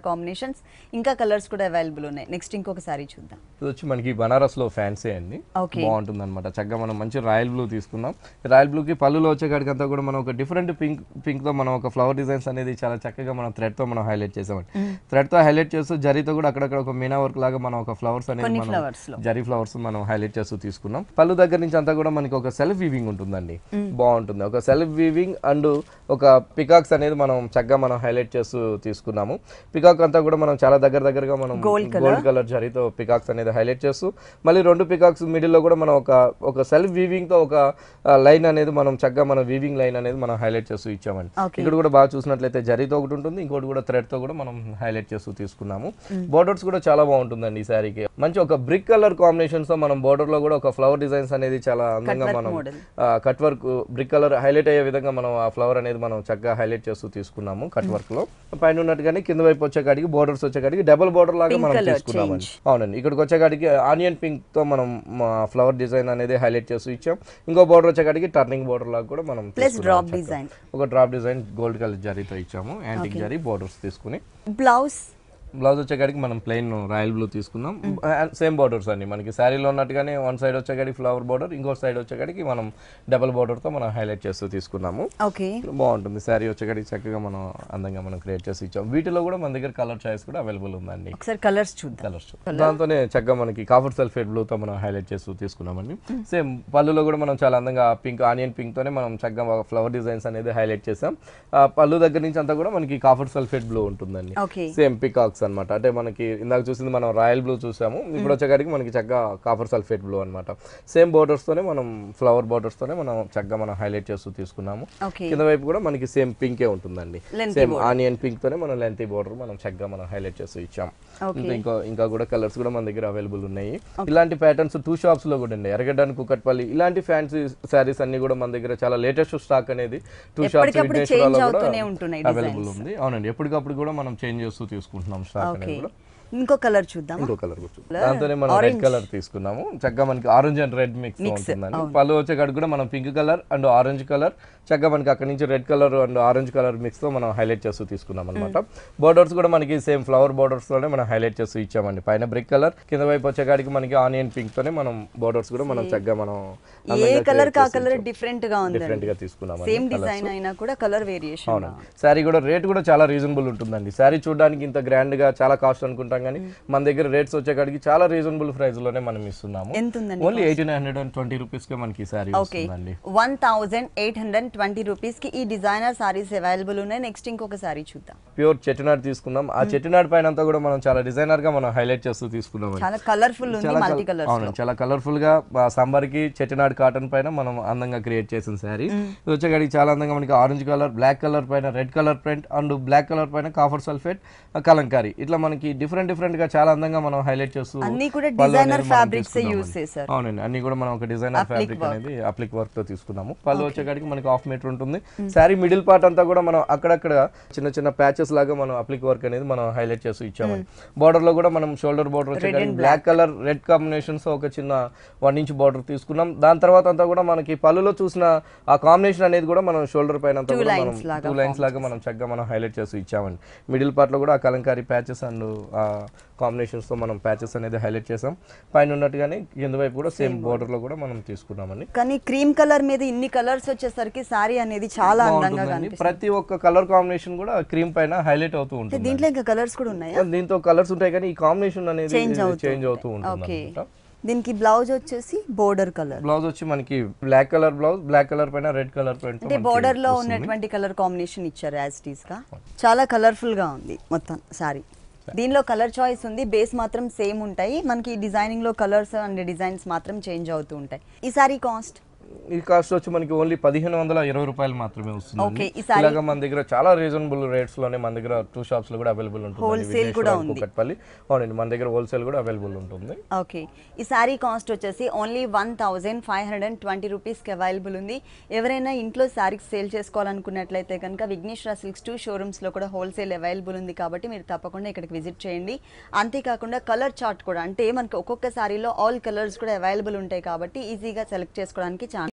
కాంబినేషన్స్ ఇంకా కలర్స్ కూడా అవైలబుల్ ఉన్నాయి నెక్స్ట్ ఇంకొక సారీ చూద్దాం ఇది వచ్చి మనకి బనారస్ లో ఫ్యాన్సీ అండి Okay. బాగుంటుంది అనమాట చక్కగా మనం మంచి రాయల్ బ్లూ తీసుకున్నాం రాయల్ బ్లూ కి పళ్ళులో వచ్చే కాడికి అంతా కూడా మనం ఒక డిఫరెంట్ పింక్ పింక్ తో మనం ఒక ఫ్లవర్ డిజైన్స్ అనేది చాలా చక్కగా మనం థ్రెడ్ తో మనం హైలైట్ చేసామండి థ్రెడ్ తో హైలైట్ చేస్తూ జరీతో కూడా అక్కడక్కడ ఒక మీనా వర్క్ లాగా మనం ఒక ఫ్లవర్స్ అనేది కొన్ని మనం flowers లో. జరీ ఫ్లవర్స్ మనం హైలైట్ చేస్తూ తీసుకున్నాం పళ్ళు దగ్గర నుంచి అంతా కూడా మనకి ఒక సెల్ఫ్ వీవింగ్ ఉంటుందండి బాగుంటుంది ఒక సెల్ఫ్ వీవింగ్ అండ్ ఒక పికాక్స్ అనేది మనం చక్కగా మనం హైలైట్ చేస్తూ తీసుకున్నాము పికాక్ అంతా కూడా మనం చాలా దగ్గర దగ్గరగా మనం Gold colour. గోల్డ్ కలర్ జరీతో పికాక్స్ అనేది హైలైట్ చేస్తూ మళ్ళీ రెండు పికాక్స్ మిడిల్ లో కూడా మనం ఒక ఒక సెల్ఫ్ వీవింగ్ తో ఒక లైన్ అనేది మనం చక్కగా మన వీవింగ్ లైన్ అనేది మనం హైలైట్ చేస్తూ ఇచ్చామండి Okay. ఇక్కడ కూడా బాగా చూసినట్లయితే జరీతో ఒకటి ఉంటుంది ఇంకోటి కూడా థ్రెడ్ తో కూడా మనం హైలైట్ చేస్తూ తీసుకున్నాము బోర్డర్స్ కూడా చాలా బాగుంటుందండి ఈ శారీకి మంచి ఒక బ్రిక్ కలర్ కాంబినేషన్స్ తో మనం border లో కూడా ఒక ఫ్లవర్ డిజైన్స్ అనేది చాలా అందంగా work మనం model. Cut work brick colour highlight అయ్యే విధంగా మనం ఆ ఫ్లవర్ అనేది మనం చక్కగా హైలైట్ చేస్తూ తీసుకున్నాము కట్ వర్క్ లో పైన ఉన్నట్టుగానే కింద వైపు వచ్చే కాడికి బోర్డర్స్ వచ్చే కాడికి డబుల్ బోర్డర్ లాగా Pink మనం colour తీసుకున్నామండి అవునండి ఇక్కడికి వచ్చే కాడికి ఆనియన్ పింక్ తో మనం ఫ్లవర్ డిజైన్ అనేది హైలైట్ చేస్తూ ఇచ్చాం ఇంకో బోర్డర్ వచ్చే కాడికి టర్నింగ్ బోర్డర్ లాగా కూడా మనం ప్లస్ తీసుకున్నాం డ్రాప్ చక్కగా. డిజైన్ ఒక డ్రాప్ డిజైన్ గోల్డ్ కలర్ జరీతో ఇచ్చాము యాంటిక్ జరీ బోర్డర్స్ తీసుకుని బ్లౌజ్ బ్లౌజ్ వచ్చేకాడికి మనం ప్లెయిన్ రాయల్ బ్లూ తీసుకున్నాం సేమ్ బార్డర్స్ అండి మనకి శారీలో ఉన్నట్టుగానే వన్ సైడ్ వచ్చేకాడికి ఫ్లవర్ బార్డర్ ఇంకో సైడ్ వచ్చేకాడికి మనం డబల్ తో మనం హైలైట్ చేస్తూ తీసుకున్నాము ఓకే బాగుంటుంది శారీ వచ్చేకాడికి చక్కగా మనం అందంగా మనం క్రియేట్ చేసి ఇచ్చాం వీటిలో కూడా మన దగ్గర కలర్ చాయిస్ కూడా అవైలబుల్ ఉందండి ఒకసారి కలర్స్ చూద్దాం కలర్స్ దాంతోనే చక్కగా మనకి కాఫర్ సల్ఫేట్ బ్లూతో మనం హైలైట్ చేస్తూ తీసుకున్నామండి సేమ్ పళ్ళులో కూడా మనం చాలా అందంగా పింక్ ఆనియన్ పింక్ తోనే మనం చక్కగా ఫ్లవర్ డిజైన్స్ అనేది హైలైట్ చేసాం ఆ పళ్ళు దగ్గర నుంచి అంతా కూడా మనకి కాఫర్ సల్ఫేట్ బ్లూ ఉంటుందండి ఓకే సేమ్ పికాక్స్ అన్నమాట అంటే మనకి ఇందాక చూసింది మనం రాయల్ బ్లూ చూసాము ఇప్పుడు వచ్చేకాడికి మనకి చక్కగా కాఫర్ సల్ఫేట్ బ్లూ అనమాట సేమ్ బోర్డర్స్ తోనే మనం ఫ్లవర్ బోర్డర్స్ తోనే మనం చక్కగా మనం హైలైట్ చేస్తూ తీసుకున్నాము ఓకే కింద వైపు కూడా మనకి సేమ్ పింకే ఉంటుందండి Lengthy సేమ్ ఆనియన్ పింక్ తోనే మనం లెంతీ బోర్డర్ మనం చక్కగా మనం హైలైట్ చేస్తూ ఇచ్చాం Okay. ఇంకా ఇంకా ఇంకా కూడా కలర్స్ కూడా మన దగ్గర అవైలబుల్ ఉన్నాయి ఇలాంటి ప్యాటర్న్స్ టూ షాప్స్ లో కూడా అండి ఎరగడ్డానికి కుక్కట్పల్లి ఇలాంటి ఫ్యాన్సీ శారీస్ అన్ని కూడా మన దగ్గర చాలా లేటెస్ట్ స్టాక్ అనేది టూ షాప్స్ ఎప్పటికప్పుడు change అవుతూనే ఉంటున్నాయి అవైలబుల్ ఉంది అవునండి ఎప్పటికప్పుడు కూడా మనం చేంజ్ చేస్తూ తీసుకుంటున్నాం స్టాక్ ఓకే అనేది కూడా ఇంకో కలర్ చూద్దాం ఇంకో కలర్ దాంతోనే మనం రెడ్ కలర్ తీసుకున్నాము చక్కగా మనకి ఆరెంజ్ అండ్ రెడ్ మిక్స్ ఉంటుందండి పళ్ళు వచ్చే కాడికి కూడా మనం pink colour and orange colour చక్కగా మనకి అక్కడ నుంచి red colour and orange colour mix తో మనం హైలైట్ చేస్తూ తీసుకున్నాం అనమాట బోర్డర్స్ కూడా మనకి సేమ్ ఫ్లవర్ బోర్డర్స్ తోనే మనం హైలైట్ చేస్తూ ఇచ్చామండి పైన బ్రిక్ కలర్ కింద వైపు వచ్చే కాడికి మనకి ఆనియన్ పింక్ తోనే మనం బోర్డర్స్ కూడా మనం చక్కగా మనం ఏ కలర్ కా కలర్ డిఫరెంట్ గా ఉంది డిఫరెంట్ గా తీసుకున్నాం సేమ్ డిజైన్ అయినా కూడా కలర్ వేరియేషన్ అవునండి శారీ కూడా రేట్ కూడా చాలా రీజనబుల్ ఉంటుందండి శారీ చూడడానికి ఇంత గ్రాండ్ గా చాలా కాస్ట్ అనుకుంటాం కానీ మన దగ్గర రేట్స్ వచ్చేకాడికి చాలా రీజనబుల్ ప్రైస్ లోనే మనం ఇస్తున్నాము ఎంత ఉందండి only eighteen hundred and twenty rupees కి మనకి శారీ ఓకే వస్తుందండి one thousand eight hundred twenty rupees కి ఈ డిజైనర్ సారీస్ అవైలబుల్ ఉన్నాయి నెక్స్ట్ ఇంకొక సారీ చూద్దాం ప్యూర్ చెట్టునాడు తీసుకున్నాం ఆ చెట్టునాడు పైన అంతా కూడా మనం చాలా డిజైనర్ గా మనం హైలైట్ చేస్తూ తీసుకున్నాం చాలా కలర్ఫుల్ ఉంది చాలా మల్టీ కల- కలర్స్ అవును చాలా కలర్ఫుల్ గా ఆ సాంబార్ కి చెట్టునాడు కాటన్ పైన మనం అందంగా క్రియేట్ చేసిన శారీ ఇది వచ్చేకాడికి చాలా అందంగా మనకి ఆరెంజ్ కలర్ బ్లాక్ కలర్ పైన red colour print and black colour పైన కాఫర్ సల్ఫేట్ కలంకారీ ఇట్లా మనకి డిఫరెంట్ డిఫరెంట్ గా చాలా అందంగా మనం హైలైట్ చేస్తూ అన్నీ కూడా పళ్ళు designer అనేది మనం fabrics ఏ తీసుకున్నామండి. use చేశారు. అవునండి అన్ని కూడా మనం ఒక డిజైనర్ ఫ్యాబ్రిక్ అనేది అప్లిక్ వర్క్ తో తీసుకున్నాము పళ్ళు వచ్చేకాడికి మనకి హాఫ్ మీటర్ ఉంటుంది శారీ మిడిల్ పార్ట్ అంతా కూడా మనం అక్కడక్కడ చిన్న చిన్న ప్యాచెస్ లాగా మనం అప్లిక్ వర్క్ అనేది మనం హైలైట్ చేస్తూ ఇచ్చామండి బార్డర్ లో కూడా మనం షోల్డర్ బార్డర్ వచ్చేకాడికి బ్లాక్ కలర్ రెడ్ కాంబినేషన్స్ ఒక చిన్న వన్ ఇంచ్ బార్డర్ తీసుకున్నాం దాని తర్వాత అంతా కూడా మనకి పళ్ళులో చూసిన ఆ కాంబినేషన్ అనేది కూడా మనం షోల్డర్ పైన అంతా కూడా మనం lines లాగా టూ లైన్స్ లాగా మనం చక్కగా మనం హైలైట్ చేస్తూ ఇచ్చామండి మిడిల్ పార్ట్ లో కూడా ఆ కలంకారీ ప్యాచెస్ అండ్ కాంబినేషన్స్ తో మనం ప్యాచెస్ అనేది హైలైట్ చేసాం పైన ఉన్నట్టుగానే కింద వైపు కూడా సేమ్ బార్డర్ లో కూడా మనం తీసుకున్నామండి కానీ క్రీమ్ కలర్ మీద ఇన్ని కలర్స్ వచ్చేసరికి సారీ అనేది చాలా అందంగా బాగుంటుందండి. కనిపిస్తుంది ప్రతి ఒక్క కలర్ కాంబినేషన్ కూడా క్రీమ్ పైన హైలైట్ అవుతూ ఉంటుంది దీంట్లో ఇంకా కలర్స్ కూడా ఉన్నాయా దీంతో కలర్స్ ఉంటాయి కానీ ఈ కాంబినేషన్ అనేది Change అవుతూ చేంజ్ అవుతూ ఉంటుంది ఓకే అన్నమాట. దీనికి బ్లౌజ్ వచ్చేసి బోర్డర్ కలర్ బ్లౌజ్ వచ్చి మనకి black colour blouse black colour పైన రెడ్ కలర్ ప్రింట్ అంటే బోర్డర్ లో ఉన్నటువంటి కలర్ కాంబినేషన్ ఇచ్చారు యాజ్ టీస్ గా చాలా కలర్ఫుల్ గా ఉంది మొత్తం సారీ దీనిలో కలర్ చాయిస్ ఉంది బేస్ మాత్రం సేమ్ ఉంటాయి మనకి డిజైనింగ్ లో కలర్స్ అండ్ డిజైన్స్ మాత్రం చేంజ్ అవుతూ ఉంటాయి ఈ సారీ కాస్ట్ ఈ కాస్ట్ వచ్చి మనకి ఓన్లీ పదిహేను వందల ఇరవై రూపాయలు మాత్రమే వస్తుంది Okay, ఈ సారీ- ఇలాగా మన దగ్గర చాలా రీజనబుల్ రేట్స్ లోనే మన దగ్గర టూ షాప్స్ లో కూడా అవైలబుల్ ఉంటుంది Wholesale కూడా ఉంది. కుక్కట్పల్లి అవునండి మన దగ్గర హోల్సేల్ కూడా అవైలబుల్ ఉంటుంది ఓకే ఈ సారీ కాస్ట్ వచ్చేసి only one thousand five hundred and twenty రూపీస్కి అవైలబుల్ ఉంది ఎవరైనా ఇంట్లో శారీస్ సేల్ చేసుకోవాలనుకున్నట్లయితే కనుక విఘ్నేశ్వర సిల్క్స్ టూ షోరూమ్స్లో కూడా హోల్సేల్ అవైలబుల్ ఉంది కాబట్టి మీరు తప్పకుండా ఇక్కడికి విజిట్ చేయండి అంతేకాకుండా కలర్ చార్ట్ కూడా అంటే మనకి ఒక్కొక్క సారీలో ఆల్ కలర్స్ కూడా అవైలబుల్ ఉంటాయి కాబట్టి ఈజీగా సెలెక్ట్ చేసుకోవడానికి ఛాన్స్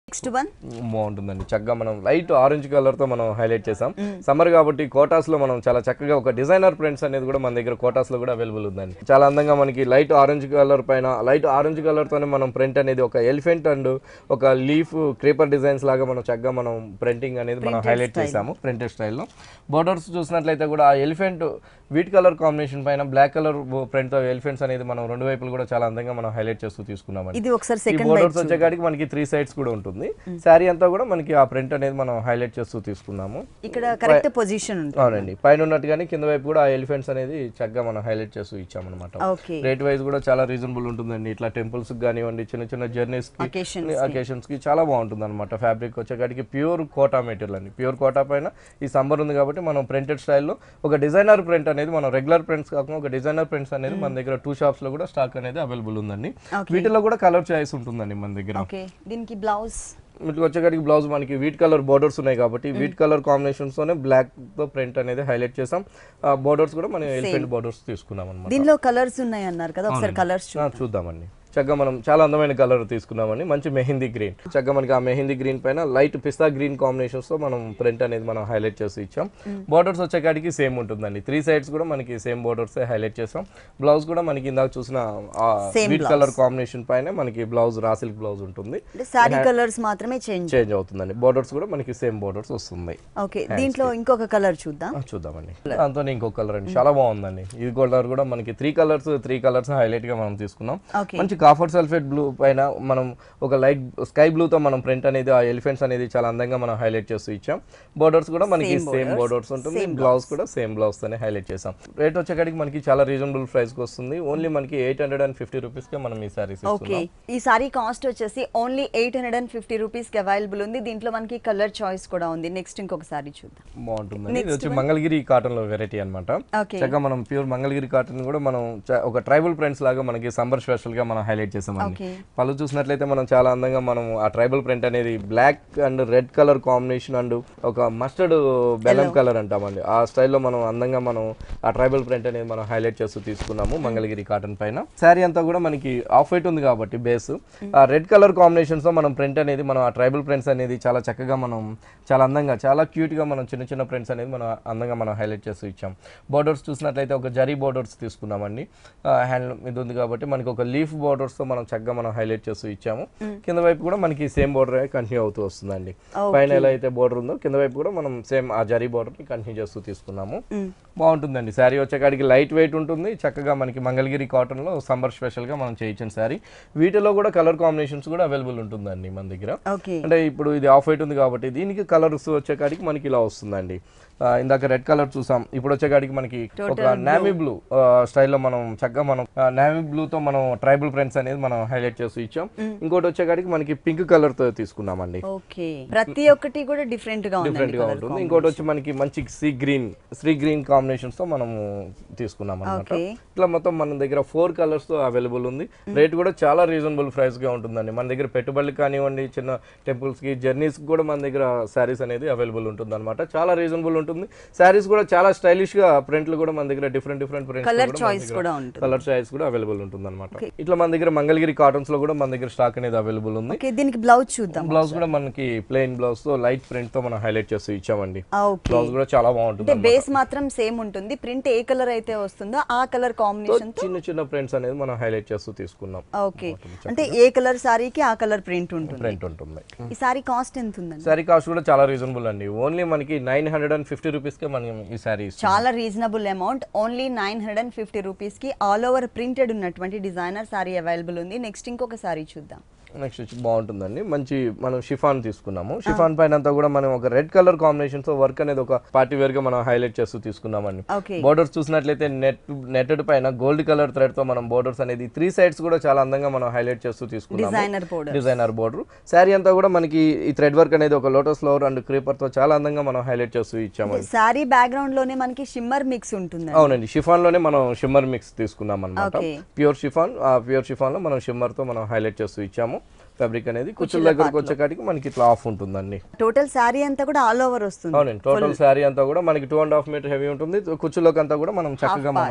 నెక్స్ట్ వన్ బాగుంటుందండి చక్కగా మనం లైట్ ఆరెంజ్ కలర్ తో మనం హైలైట్ చేసాం సమ్మర్ కాబట్టి కోటాస్ లో మనం చాలా చక్కగా ఒక డిజైనర్ ప్రింట్స్ అనేది కూడా మన దగ్గర కోటాస్ లో కూడా అవైలబుల్ ఉందండి చాలా అందంగా మనకి లైట్ ఆరెంజ్ కలర్ పైన లైట్ ఆరెంజ్ కలర్ తోనే మనం ప్రింట్ అనేది ఒక ఎలిఫెంట్ అండ్ ఒక లీఫ్ క్రీపర్ డిజైన్స్ లాగా మనం చక్కగా మనం ప్రింటింగ్ అనేది మనం హైలైట్ చేసాము ప్రింటెడ్ స్టైల్లో బోర్డర్స్ చూసినట్లయితే కూడా ఆ ఎలిఫెంట్ వీట్ కలర్ కాంబినేషన్ పైన బ్లాక్ కలర్ ప్రింట్ తో ఎలిఫెంట్స్ అనేది మనం రెండు వైపులు కూడా చాలా అందంగా మనం హైలైట్ చేస్తూ తీసుకున్నామండి ఇది ఒకసారి ఈ సెకండ్ బోర్డర్స్ వచ్చేకాడికి మనకి త్రీ సైడ్స్ కూడా ఉంటుంది శారీ అంతా కూడా మనకి ఆ ప్రింట్ అనేది మనం హైలైట్ చేస్తూ తీసుకున్నాము ఇక్కడ కరెక్ట్ పొజిషన్ ఉంటుంది అవునండి పైన ఉన్నట్టుగానే కింద వైపు కూడా ఆ ఎలిఫెంట్స్ అనేది చక్కగా మనం హైలైట్ చేస్తూ ఇచ్చామన్నమాట ఓకే రేట్ వైజ్ కూడా చాలా రీజనబుల్ ఉంటుందండి ఇట్లా టెంపుల్స్ కానివ్వండి చిన్న చిన్న జర్నీస్ కి Occasions అకేషన్స్ కి చాలా బాగుంటుంది అనమాట ఫ్యాబ్రిక్ వచ్చేకాడికి ప్యూర్ కోటా మెటీరియల్ అండి ప్యూర్ కోటా పైన ఈ సమ్మర్ ఉంది కాబట్టి మనం ప్రింటెడ్ స్టైల్లో ఒక డిజైనర్ ప్రింట్ అనేది మనం రెగ్యులర్ ప్రింట్స్ కాకుండా ఒక డిజైనర్ ప్రింట్స్ అనేది మన దగ్గర టూ షాప్స్ లో కూడా స్టాక్ అనేది అవైలబుల్ ఉందండి Okay. వీటిలో కూడా కలర్ చాయిస్ ఉంటుందండి మన దగ్గర ఓకే దీనికి బ్లౌజ్ వీటికి వచ్చేసరికి బ్లౌజ్ మనకి వీట్ కలర్ బోర్డర్స్ ఉన్నాయి కాబట్టి వీట్ కలర్ కాంబినేషన్స్ తోనే బ్లాక్ తో ప్రింట్ అనేది హైలైట్ చేసాం ఆ బోర్డర్స్ కూడా మనం ఎలిఫెంట్ బోర్డర్స్ తీసుకున్నాం అనమాట దీనిలో కలర్స్ ఉన్నాయి అన్నారు కదా ఒకసారి కలర్స్ చూద్దామండి చక్కగా మనం చాలా అందమైన కలర్ తీసుకున్నామండి మంచి మెహందీ గ్రీన్ చక్కగా మనకి ఆ మెహందీ గ్రీన్ పైన లైట్ పిస్తా గ్రీన్ కాంబినేషన్స్ తో మనం ప్రింట్ అనేది మనం హైలైట్ చేసి ఇచ్చాం బోర్డర్స్ వచ్చేకాడికి సేమ్ ఉంటుందండి త్రీ సైడ్స్ కూడా మనకి సేమ్ బోర్డర్స్ హైలైట్ చేసాం బ్లౌజ్ కూడా మనకి ఇందాక చూసిన Same వీట్ కలర్ కాంబినేషన్ పైన మనకి బ్లౌజ్ రా సిల్క్ బ్లౌజ్ ఉంటుంది అంటే శారీ కలర్స్ మాత్రమే చేంజ్ చేంజ్ అవుతుందండి బోర్డర్స్ కూడా మనకి సేమ్ బోర్డర్స్ వస్తుంది ఓకే దీంట్లో ఇంకొక కలర్ చూద్దాం ఆ, చూద్దామండి దాంతో ఇంకో కలర్ అండి చాలా బాగుందండి ఈ కలర్ కూడా మనకి three colours three colours highlight గా మనం తీసుకున్నాం ఓకే మంచి కాఫర్ సల్ఫేట్ బ్లూ పైన మనం ఒక లైట్ స్కై బ్లూ తో మనం ప్రింట్ అనేది ఆ ఎలిఫెంట్స్ అనేది చాలా అందంగా మనం హైలైట్ చేస్తూ ఇచ్చాం బోర్డర్స్ కూడా మనకి సేమ్ బోర్డర్స్ ఉంటుంది బ్లౌజ్ కూడా సేమ్ బ్లౌజ్ తోనే హైలైట్ చేసాం రేట్ వచ్చేకాడికి మనకి చాలా రీజనబుల్ ప్రైస్ కి వస్తుంది ఓన్లీ మనకి eight hundred and fifty rupees కి మనం ఈ సారీస్ ఓకే ఈ సారీ కాస్ట్ వచ్చేసి only eight hundred and fifty rupees కి అవైలబుల్ ఉంది దీంట్లో మనకి కలర్ చాయిస్ కూడా ఉంది నెక్స్ట్ ఇంకొక సారీ చూద్దాం బాగుంటుందండి ఇది వచ్చి మంగళగిరి కాటన్ లో వెరైటీ అన్నమాట ఓకే చక్కగా మనం ప్యూర్ మంగళగిరి కాటన్ కూడా మనం చ- ఒక ట్రైబల్ ప్రింట్స్ లాగా మనకి సమ్మర్ స్పెషల్ గా మనం హైలైట్ చేసామండి ఓకే పళ్ళు చూసినట్లయితే మనం చాలా అందంగా మనం ఆ ట్రైబల్ ప్రింట్ అనేది black and red colour combination and ఒక మస్టర్డ్ బెల్లం కలర్ అంటామండి ఆ స్టైల్లో మనం అందంగా మనం ఆ ట్రైబల్ ప్రింట్ అనేది మనం హైలైట్ చేస్తూ తీసుకున్నాము మంగళగిరి కాటన్ పైన శారీ అంతా కూడా మనకి ఆఫ్ వైట్ ఉంది కాబట్టి బేస్ ఆ రెడ్ కలర్ కాంబినేషన్స్ తో మనం ప్రింట్ అనేది మనం ఆ ట్రైబల్ ప్రింట్స్ అనేది చాలా చక్కగా మనం చాలా అందంగా చాలా క్యూట్ గా మనం చిన్న చిన్న ప్రింట్స్ అనేది మనం అందంగా మనం హైలైట్ చేస్తూ ఇచ్చాం బోర్డర్స్ చూసినట్లయితే ఒక జరీ బోర్డర్స్ తీసుకున్నామండి హ్యాండ్ ఇది ఉంది కాబట్టి మనకి ఒక లీఫ్ బోర్డర్స్ తో మనం చక్కగా మనం హైలైట్ చేస్తూ ఇచ్చాము కింద వైపు కూడా మనకి సేమ్ బోర్డర్ కంటిన్యూ అవుతూ వస్తుందండి పైన ఎలా అయితే బోర్డర్ ఉందో కింద వైపు కూడా మనం సేమ్ ఆ జరీ బోర్డర్ ని కంటిన్యూ చేస్తూ తీసుకున్నాము బాగుంటుందండి శారీ వచ్చేకాడికి లైట్ వెయిట్ ఉంటుంది చక్కగా మనకి మంగళగిరి కాటన్ లో సమ్మర్ స్పెషల్ గా మనం చేయించిన శారీ వీటిలో కూడా కలర్ కాంబినేషన్స్ కూడా అవైలబుల్ ఉంటుందండి మన దగ్గర ఓకే అంటే ఇప్పుడు ఇది ఆఫ్ వైట్ ఉంది కాబట్టి దీనికి కలర్స్ వచ్చేకాడికి మనకి ఇలా వస్తుందండి ఆ, ఇందాక రెడ్ కలర్ చూసాం ఇప్పుడు వచ్చేకాడికి మనకి ఒక నావీ బ్లూ స్టైల్లో మనం చక్కగా మనం నావీ బ్లూ తో మనం ట్రైబల్ ప్రింట్స్ అనేది మనం హైలైట్ చేస్తూ ఇచ్చాం ఇంకోటి వచ్చేకాడికి మనకి పింక్ కలర్ తో తీసుకున్నామండి ఓకే ప్రతి ఒక్కటి కూడా డిఫరెంట్ గా డిఫరెంట్ ఉందండి గా ఉంటుంది ఇంకోటి వచ్చి మనకి మంచి sea green sea green combinations తో మనము తీసుకున్నాం అనమాట ఓకే ఇట్లా మొత్తం మన దగ్గర ఫోర్ కలర్స్ తో అవైలబుల్ ఉంది రేట్ కూడా చాలా రీజనబుల్ ప్రైస్ గా ఉంటుందండి మన దగ్గర పెట్టుబడులు కానివ్వండి చిన్న టెంపుల్స్ కి జర్నీస్ కూడా మన దగ్గర శారీస్ అనేది అవైలబుల్ ఉంటుంది అనమాట చాలా రీజనబుల్ ఉంటుంది శారీస్ కూడా చాలా స్టైలిష్ గా ప్రింట్లు కూడా మన దగ్గర different different colour prints choice కూడా ఉంటుంది కలర్ చాయిస్ కూడా అవైలబుల్ ఉంటుంది అనమాట ఇట్లా మన దగ్గర మంగళగిరి కాటన్స్ లో కూడా మన దగ్గర స్టాక్ అనేది అవైలబుల్ ఉంది ఓకే దీనికి బ్లౌజ్ చూద్దాం బ్లౌజ్ కూడా మనకి ప్లెయిన్ బ్లౌజ్ తో లైట్ ప్రింట్ తో మనం హైలైట్ చేస్తూ ఇచ్చామండి ఓకే బ్లౌజ్ కూడా చాలా బాగుంటుంది అంటే బేస్ మాత్రం సేమ్ ఉంటుంది ప్రింట్ ఏ కలర్ అయితే వస్తుందో ఆ కలర్ కాంబినేషన్ తో చిన్న చిన్న ప్రింట్స్ అనేది మనం హైలైట్ చేస్తూ తీసుకున్నాం ఓకే అంటే ఏ కలర్ సారీకి ఆ కలర్ ప్రింట్ ఉంటుంది ప్రింట్ ఉంటుంది ఈ సారీ కాస్ట్ ఎంత ఉందండి శారీ కాస్ట్ కూడా చాలా రీజనబుల్ అండి ఓన్లీ మనకి nine hundred and fifty rupees కి మనం ఈ శారీ చాలా reasonable amount only nine hundred and fifty rupees కి ఆల్ ఓవర్ ప్రింటెడ్ ఉన్నటువంటి డిజైనర్ సారీ అవైలబుల్ ఉంది నెక్స్ట్ ఇంకొక సారీ చూద్దాం నెక్స్ట్ వచ్చి బాగుంటుందండి మంచి మనం షిఫాన్ తీసుకున్నాము షిఫాన్ పైన అంతా కూడా మనం ఒక రెడ్ కలర్ కాంబినేషన్ తో వర్క్ అనేది ఒక పార్టీ వేర్ గా మనం హైలైట్ చేస్తూ తీసుకున్నామండి ఓకే బోర్డర్స్ చూసినట్లయితే నెట్ నెట్టెడ్ పైన గోల్డ్ కలర్ థ్రెడ్ తో మనం బోర్డర్స్ అనేది త్రీ సైడ్స్ కూడా చాలా అందంగా మనం హైలైట్ చేస్తూ తీసుకున్నాము designer border designer border sari అంతా కూడా మనకి ఈ థ్రెడ్ వర్క్ అనేది ఒక లోటస్ ఫ్లవర్ అండ్ క్రీపర్ తో చాలా అందంగా మనం హైలైట్ చేస్తూ ఇచ్చామండి సారీ బ్యాక్గ్రౌండ్ లోనే మనకి షిమ్మర్ మిక్స్ ఉంటుంది అవునండి షిఫాన్ లోనే మనం షిమ్మర్ మిక్స్ తీసుకున్నాం అనమాట Okay. ప్యూర్ షిఫాన్ ఆ ప్యూర్ షిఫాన్ లో మనం షిమ్మర్ తో మనం హైలైట్ చేస్తూ ఇచ్చాము ఫ్యాబ్రిక్ అనేది కుచ్చుల దగ్గరకు వచ్చేకాడికి మనకి ఇట్లా ఆఫ్ ఉంటుందండి టోటల్ సారీ అంతా కూడా ఆల్ ఓవర్ వస్తుంది అవునండి టోటల్ శారీ అంతా కూడా మనకి two and half metre heavy ఉంటుంది కుచ్చులోకి అంతా కూడా మనం చక్కగా మనం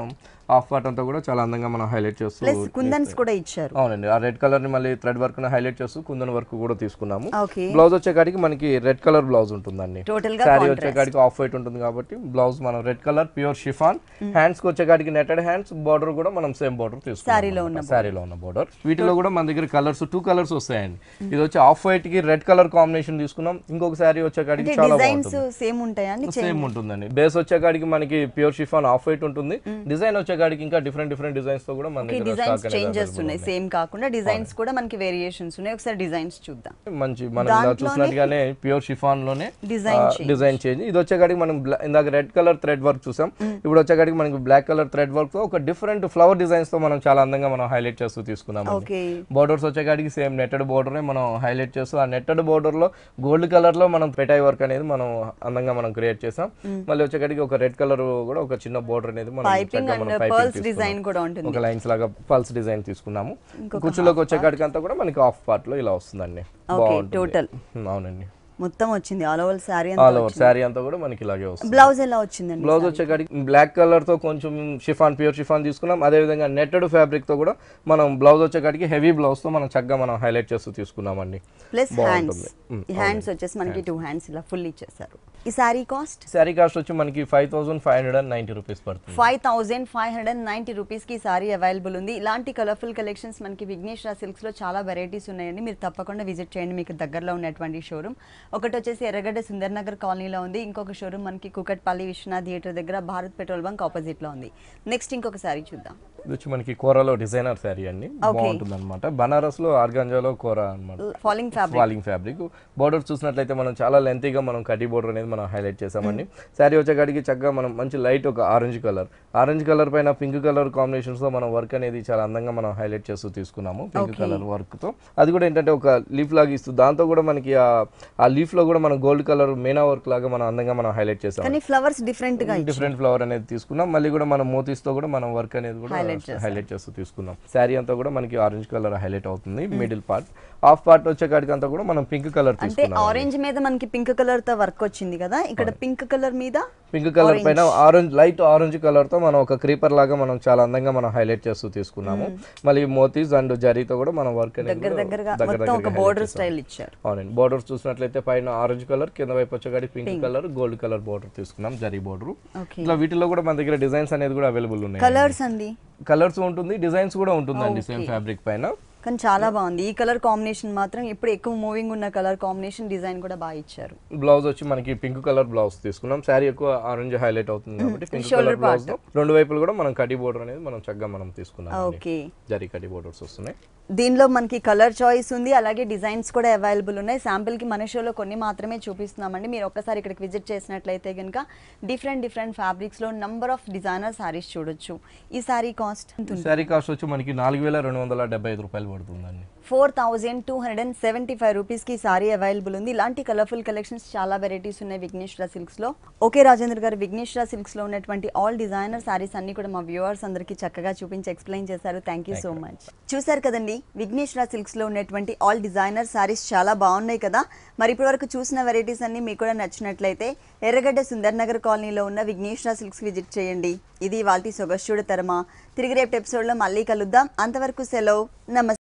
హాఫ్ పార్ట్ అంతా కూడా చాలా అందంగా మనం హైలైట్ చేస్తూ ప్లస్ కుందన్స్ కూడా ఇచ్చారు అవునండి ఆ రెడ్ కలర్ ని మళ్ళీ థ్రెడ్ వర్క్ ని హైలైట్ చేస్తూ కుందన్ వర్క్ కూడా తీసుకున్నాము ఓకే బ్లౌజ్ వచ్చేకాడికి మనకి రెడ్ కలర్ బ్లౌజ్ ఉంటుందండి టోటల్ గా శారీ వచ్చేకాడికి ఆఫ్ వైట్ ఉంటుంది కాబట్టి బ్లౌజ్ మనం red colour pure chiffon hands కి వచ్చేకాడికి నెటెడ్ హ్యాండ్స్ బార్డర్ కూడా మనం సేమ్ బార్డర్ శారీలో ఉన్న తీసుకున్నాం శారీలో ఉన్న బార్డర్ వీటిలో కూడా మన దగ్గర కలర్స్ టూ కలర్స్ వస్తాయండి ఇది వచ్చి ఆఫ్ వైట్ కి రెడ్ కలర్ కాంబినేషన్ తీసుకున్నాం ఇంకొక శారీ వచ్చేకాడికి అంటే చాలా డిజైన్స్ బాగుంటుంది సేమ్ ఉంటాయా అండి సేమ్ ఉంటుందండి బేస్ వచ్చేకాడికి మనకి ప్యూర్ షిఫాన్ ఆఫ్ వైట్ ఉంటుంది డిజైన్ వచ్చేకాడికి ఇంకా డిఫరెంట్ డిఫరెంట్ డిజైన్స్ తో కూడా మన దగ్గర డిజైన్స్ stock అనేది చేంజ్ available చేస్తున్నాయి సేమ్ కాకుండా డిజైన్స్ కూడా మనకి వేరియేషన్స్ ఉన్నాయి ఒకసారి డిజైన్స్ చూద్దాం మంచి మనం ఇలా చూసినట్టుగానే ప్యూర్ షిఫాన్ లోనే డిజైన్ డిజైన్ చేంజ్ ఇది వచ్చేకాడికి మనం బ్లా- ఇందాక రెడ్ కలర్ థ్రెడ్ వర్క్ చూసాం ఇప్పుడు వచ్చేకాడికి మనకి బ్లాక్ కలర్ థ్రెడ్ వర్క్ తో ఒక డిఫరెంట్ ఫ్లవర్ డిజైన్స్ తో మనం చాలా అందంగా మనం హైలైట్ చేస్తూ తీసుకున్నాం ఓకే బోర్డర్స్ వచ్చేకాడికి సేమ్ నెట్టెడ్ బోర్డర్ మనం హైలైట్ చేస్తూ ఆ నెట్టెడ్ బోర్డర్ లో గోల్డ్ కలర్ లో మనం పెటాయి వర్క్ అనేది మనం అందంగా మనం క్రియేట్ చేసాం మళ్ళీ వచ్చేకాడికి ఒక రెడ్ కలర్ కూడా ఒక చిన్న బోర్డర్ అనేది మనం పైపింగ్ చక్కగా అండ్ మనం piping పర్ల్స్ తీసుకున్నాం. డిజైన్ కూడా ఉంటుంది ఒక లైన్స్ లాగా పల్స్ డిజైన్ తీసుకున్నాము కుర్చీలోకి వచ్చేకాడికి అంతా కూడా మనకి ఆఫ్ పార్ట్ లో ఇలా వస్తుందండి బాగుంటుంది టోటల్ ఉమ్, అవునండి మొత్తం వచ్చింది all over sari all over sari అంతా కూడా మనకి ఇలాగే వస్తుంది బ్లౌజ్ ఎలా వచ్చిందండి బ్లౌజ్ వచ్చేకాడికి బ్లాక్ కలర్ తో కొంచెం షిఫాన్ ప్యూర్ షిఫాన్ తీసుకున్నాం అదే విధంగా నెట్టెడ్ ఫ్యాబ్రిక్ తో కూడా మనం బ్లౌజ్ వచ్చేకాడికి హెవీ బ్లౌజ్ తో మనం చక్కగా మనం హైలైట్ చేస్తూ తీసుకున్నామండి ప్లస్ హ్యాండ్స్ బాగుంటుంది. ఉమ్, ఈ హ్యాండ్స్ వచ్చేసి మనకి టూ హ్యాండ్స్ ఇలా ఫుల్ ఇచ్చేసారు ఈ శారీ కాస్ట్ శారీ కాస్ట్ వచ్చి మనకి five thousand five hundred and ninety rupees పడుతుంది five thousand five hundred and ninety రూపీస్కి సారీ అవైలబుల్ ఉంది ఇలాంటి కలర్ఫుల్ కలెక్షన్స్ మనకి విఘ్నేశ్వర సిల్క్స్లో చాలా వెరైటీస్ ఉన్నాయండి మీరు తప్పకుండా విజిట్ చేయండి మీకు దగ్గరలో ఉన్నటువంటి షోరూమ్ ఒకటి వచ్చేసి ఎర్రగడ్డ సుందర్ నగర్ కాలనీలో ఉంది ఇంకొక షోరూమ్ మనకి కుకట్పల్లి విశ్వనాథ్ థియేటర్ దగ్గర భారత్ పెట్రోల్ బంక్ ఆపోజిట్లో ఉంది నెక్స్ట్ ఇంకొక సారీ చూద్దాం ఇది వచ్చి మనకి కూరలో డిజైనర్ శారీ అండి బాగుంటుంది అనమాట బనారస్ లో ఆర్గాంజాలో కూర అనమాట falling fabric falling fabric border చూసినట్లయితే మనం చాలా లెంతీగా మనం కటీ బోర్డర్ అనేది మనం హైలైట్ చేసామండి శారీ వచ్చేకాడికి చక్కగా మనం మంచి లైట్ ఒక ఆరెంజ్ కలర్ ఆరెంజ్ కలర్ పైన పింక్ కలర్ కాంబినేషన్స్ తో మనం వర్క్ అనేది చాలా అందంగా మనం హైలైట్ చేస్తూ తీసుకున్నాము పింక్ కలర్ వర్క్ తో అది కూడా ఏంటంటే ఒక లీఫ్ లాగా ఇస్తూ దాంతో కూడా మనకి ఆ- ఆ లీఫ్ లో కూడా మనం గోల్డ్ కలర్ మేనా వర్క్ లాగా మనం అందంగా మనం హైలైట్ చేసాం కానీ ఫ్లవర్స్ డిఫరెంట్ గా డిఫరెంట్ ఫ్లవర్ అనేది తీసుకున్నాం మళ్ళీ కూడా మనం మోతీస్ తో కూడా మనం వర్క్ అనేది కూడా హైలైట్ చేస్తూ తీసుకున్నాం శారీ అంతా కూడా మనకి ఆరెంజ్ కలర్ హైలైట్ అవుతుంది మిడిల్ పార్ట్ హాఫ్ పార్ట్ వచ్చే కాడికి అంతా కూడా మనం పింక్ కలర్ అంటే తీసుకున్నాం ఆరెంజ్ మీద మనకి పింక్ కలర్ తో వర్క్ వచ్చింది కదా ఇక్కడ పింక్ కలర్ మీద పింక్ కలర్ పైన ఆరెంజ్ లైట్ ఆరెంజ్ కలర్ తో మనం ఒక క్రీపర్ లాగా మనం చాలా అందంగా మనం హైలైట్ చేస్తూ తీసుకున్నాము మళ్ళీ మోతీస్ అండ్ జరీతో కూడా మనం వర్క్ అనేది దగ్గర కూడా దగ్గరగా దగ్గర మొత్తం ఒక దగ్గరగా బోర్డర్ highlight చేసాం. స్టైల్ ఇచ్చారు అవునండి బోర్డర్స్ చూసినట్లయితే పైన ఆరెంజ్ కలర్ కింద వైపు వచ్చేకాడి pink colour gold colour border తీసుకున్నాం జరీ బోర్డర్ ఓకే ఇట్లా వీటిలో కూడా మన దగ్గర డిజైన్స్ అనేది కూడా అవైలబుల్ ఉన్నాయి కలర్స్ అండి కలర్స్ ఉంటుంది డిజైన్స్ కూడా ఉంటుందండి సేమ్ ఫ్యాబ్రిక్ పైన కానీ చాలా బాగుంది ఈ కలర్ కాంబినేషన్ మాత్రం ఇప్పుడు ఎక్కువ మూవింగ్ ఉన్న కలర్ కాంబినేషన్ డిజైన్ కూడా బాగా ఇచ్చారు బ్లౌజ్ వచ్చి మనకి పింక్ కలర్ బ్లౌజ్ తీసుకున్నాం శారీ ఎక్కువ ఆరెంజ్ హైలైట్ అవుతుంది కాబట్టి పింక్ కలర్ బ్లౌజ్ రెండు వైపులు కూడా మనం కటీ బోర్డర్ అనేది మనం చక్కగా మనం తీసుకున్నాం ఓకే జరీ కటీ బోర్డర్స్ వస్తున్నాయి దీనిలో మనకి కలర్ చాయిస్ ఉంది అలాగే డిజైన్స్ కూడా అవైలబుల్ ఉన్నాయి శాంపిల్ కి మన షోలో కొన్ని మాత్రమే చూపిస్తున్నామండి మీరు ఒక్కసారి ఇక్కడికి విజిట్ చేసినట్లయితే కనుక డిఫరెంట్ డిఫరెంట్ ఫ్యాబ్రిక్స్ లో నంబర్ ఆఫ్ డిజైనర్ సారీస్ చూడొచ్చు ఈ సారీ కాస్ట్ శారీ కాస్ట్ వచ్చి మనకి నాలుగు వేల రెండు వందల డెబ్బై ఐదు రూపాయలు పడుతుందండి four thousand two hundred and seventy five రూపీస్కి సారీ అవైలబుల్ ఉంది ఇలాంటి కలర్ఫుల్ కలెక్షన్స్ చాలా వెరైటీస్ ఉన్నాయి విఘ్నేశ్వర సిల్క్స్లో ఓకే రాజేంద్ర గారు విఘ్నేశ్వర సిల్క్స్లో ఉన్నటువంటి ఆల్ డిజైనర్ సారీస్ అన్ని కూడా మా వ్యూవర్స్ అందరికీ చక్కగా చూపించి ఎక్స్ప్లెయిన్ చేశారు థ్యాంక్ యూ సో మచ్ చూశారు కదండి విఘ్నేశ్వర సిల్క్స్లో ఉన్నటువంటి ఆల్ డిజైనర్ సారీస్ చాలా బాగున్నాయి కదా మరి ఇప్పటి వరకు చూసిన వెరైటీస్ అన్ని మీకు కూడా నచ్చినట్లయితే ఎర్రగడ్డ సుందర్ నగర్ కాలనీలో ఉన్న విఘ్నేశ్వర సిల్క్స్ విజిట్ చేయండి ఇది వాళ్ళ సొగస్యుడు తరమా తిరిగి రేపు ఎపిసోడ్లో మళ్ళీ కలుద్దాం అంతవరకు సెలవు నమస్తే